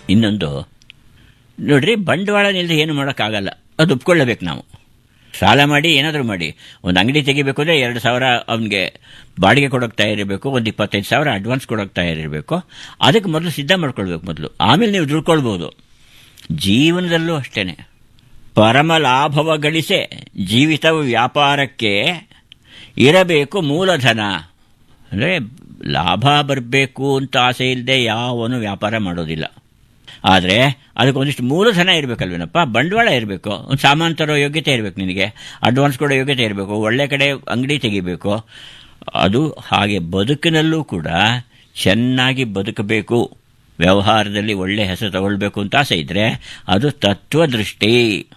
ಇನ್ನೊಂದು ನೋಡ್ರಿ ಬಂಡವಾಳ ನಿಲ್ಲದೆ ಏನು ಮಾಡೋಕ್ಕಾಗಲ್ಲ ಅದು ಒಪ್ಕೊಳ್ಳಬೇಕು ನಾವು ಸಾಲ ಮಾಡಿ ಏನಾದರೂ ಮಾಡಿ ಒಂದು ಅಂಗಡಿ ತೆಗಿಬೇಕು ಅಂದರೆ ಎರಡು ಸಾವಿರ ಅವನಿಗೆ ಬಾಡಿಗೆ ಕೊಡೋಕೆ ತಯಾರಿರಬೇಕು ಒಂದು ಇಪ್ಪತ್ತೈದು ಸಾವಿರ ಅಡ್ವಾನ್ಸ್ ಕೊಡೋಕೆ ತಯಾರಿರಬೇಕು ಅದಕ್ಕೆ ಮೊದಲು ಸಿದ್ಧ ಮಾಡ್ಕೊಳ್ಬೇಕು ಮೊದಲು ಆಮೇಲೆ ನೀವು ದುಡ್ಕೊಳ್ಬೋದು ಜೀವನದಲ್ಲೂ ಅಷ್ಟೇ ಪರಮ ಲಾಭವ ಗಳಿಸೆ ಜೀವಿತ ವ್ಯಾಪಾರಕ್ಕೆ ಇರಬೇಕು ಮೂಲಧನ ಅಂದರೆ ಲಾಭ ಬರಬೇಕು ಅಂತ ಆಸೆ ಇಲ್ಲದೆ ಯಾವನು ವ್ಯಾಪಾರ ಮಾಡೋದಿಲ್ಲ ಆದರೆ ಅದಕ್ಕೆ ಒಂದಿಷ್ಟು ಮೂಲಧನ ಇರಬೇಕಲ್ವೇನಪ್ಪ ಬಂಡವಾಳ ಇರಬೇಕು ಒಂದು ಸಾಮಾನು ತರೋ ಯೋಗ್ಯತೆ ಇರಬೇಕು ನಿನಗೆ ಅಡ್ವಾನ್ಸ್ ಕೊಡೋ ಯೋಗ್ಯತೆ ಇರಬೇಕು ಒಳ್ಳೆ ಕಡೆ ಅಂಗಡಿ ತೆಗಿಬೇಕು ಅದು ಹಾಗೆ ಬದುಕಿನಲ್ಲೂ ಕೂಡ ಚೆನ್ನಾಗಿ ಬದುಕಬೇಕು ವ್ಯವಹಾರದಲ್ಲಿ ಒಳ್ಳೆ ಹೆಸರು ತಗೊಳ್ಬೇಕು ಅಂತ ಆಸೆ ಇದ್ದರೆ ಅದು ತತ್ವದೃಷ್ಟಿ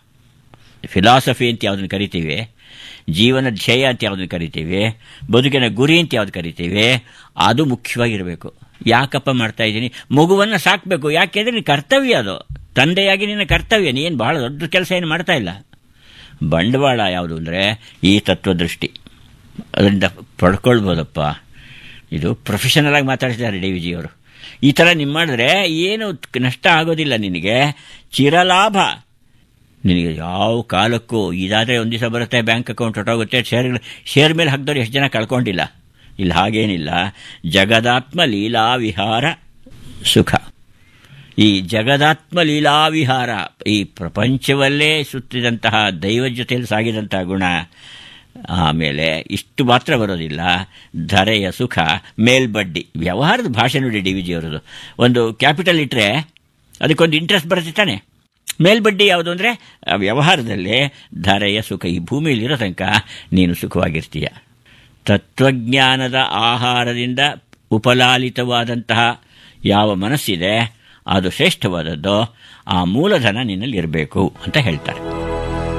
ಫಿಲಾಸಫಿ ಅಂತ ಯಾವುದನ್ನು ಕರಿತೀವಿ ಜೀವನ ಧ್ಯೇಯ ಅಂತ ಯಾವುದನ್ನು ಕರಿತೀವಿ ಬದುಕಿನ ಗುರಿ ಅಂತ ಯಾವ್ದು ಕರಿತೀವಿ ಅದು ಮುಖ್ಯವಾಗಿರಬೇಕು ಯಾಕಪ್ಪ ಮಾಡ್ತಾ ಇದ್ದೀನಿ ಮಗುವನ್ನು ಸಾಕಬೇಕು ಯಾಕೆಂದರೆ ನಿನ್ನ ಕರ್ತವ್ಯ ಅದು ತಂದೆಯಾಗಿ ನಿನ್ನ ಕರ್ತವ್ಯ ನೀನು ಭಾಳ ದೊಡ್ಡ ಕೆಲಸ ಏನು ಮಾಡ್ತಾ ಇಲ್ಲ ಬಂಡವಾಳ ಯಾವುದು ಅಂದರೆ ಈ ತತ್ವದೃಷ್ಟಿ ಅದರಿಂದ ಪಡ್ಕೊಳ್ಬೋದಪ್ಪ ಇದು ಪ್ರೊಫೆಷನಲ್ ಆಗಿ ಮಾತಾಡ್ತಿದ್ದಾರೆ ಡಿ ವಿ ಜಿಯವರು ಈ ಥರ ನೀವು ಮಾಡಿದ್ರೆ ಏನು ನಷ್ಟ ಆಗೋದಿಲ್ಲ ನಿನಗೆ ಚಿರಲಾಭ ನಿನಗೆ ಯಾವ ಕಾಲಕ್ಕೂ ಇದಾದರೆ ಒಂದು ದಿವಸ ಬರುತ್ತೆ ಬ್ಯಾಂಕ್ ಅಕೌಂಟ್ ಹೊಟ್ಟೋಗುತ್ತೆ ಶೇರ್ಗಳು ಶೇರ್ ಮೇಲೆ ಹಾಕಿದವ್ರು ಎಷ್ಟು ಜನ ಕಳ್ಕೊಂಡಿಲ್ಲ ಇಲ್ಲಿ ಹಾಗೇನಿಲ್ಲ ಜಗದಾತ್ಮ ಲೀಲಾ ವಿಹಾರ ಸುಖ ಈ ಜಗದಾತ್ಮ ಲೀಲಾ ವಿಹಾರ ಈ ಪ್ರಪಂಚವಲ್ಲೇ ಸುತ್ತಿದಂತಹ ದೈವ ಜೊತೆಯಲ್ಲಿ ಸಾಗಿದಂತಹ ಗುಣ ಆಮೇಲೆ ಇಷ್ಟು ಮಾತ್ರ ಬರೋದಿಲ್ಲ ಧರೆಯ ಸುಖ ಮೇಲ್ಬಡ್ಡಿ ವ್ಯವಹಾರದ ಭಾಷೆ ನೋಡಿ ಡಿ ವಿ ಜಿಯವರದು ಒಂದು ಕ್ಯಾಪಿಟಲ್ ಇಟ್ಟರೆ ಅದಕ್ಕೊಂದು ಇಂಟ್ರೆಸ್ಟ್ ಬರುತ್ತೆ ತಾನೆ ಮೇಲ್ಬಡ್ಡಿ ಯಾವುದು ಅಂದರೆ ವ್ಯವಹಾರದಲ್ಲಿ ಧರೆಯ ಸುಖ ಈ ಭೂಮಿಯಲ್ಲಿರೋ ತನಕ ನೀನು ಸುಖವಾಗಿರ್ತೀಯ ತತ್ವಜ್ಞಾನದ ಆಹಾರದಿಂದ ಉಪಲಾಲಿತವಾದಂತಹ ಯಾವ ಮನಸ್ಸಿದೆ ಅದು ಶ್ರೇಷ್ಠವಾದದ್ದು ಆ ಮೂಲಧನ ನಿನ್ನಲ್ಲಿ ಇರಬೇಕು ಅಂತ ಹೇಳ್ತಾರೆ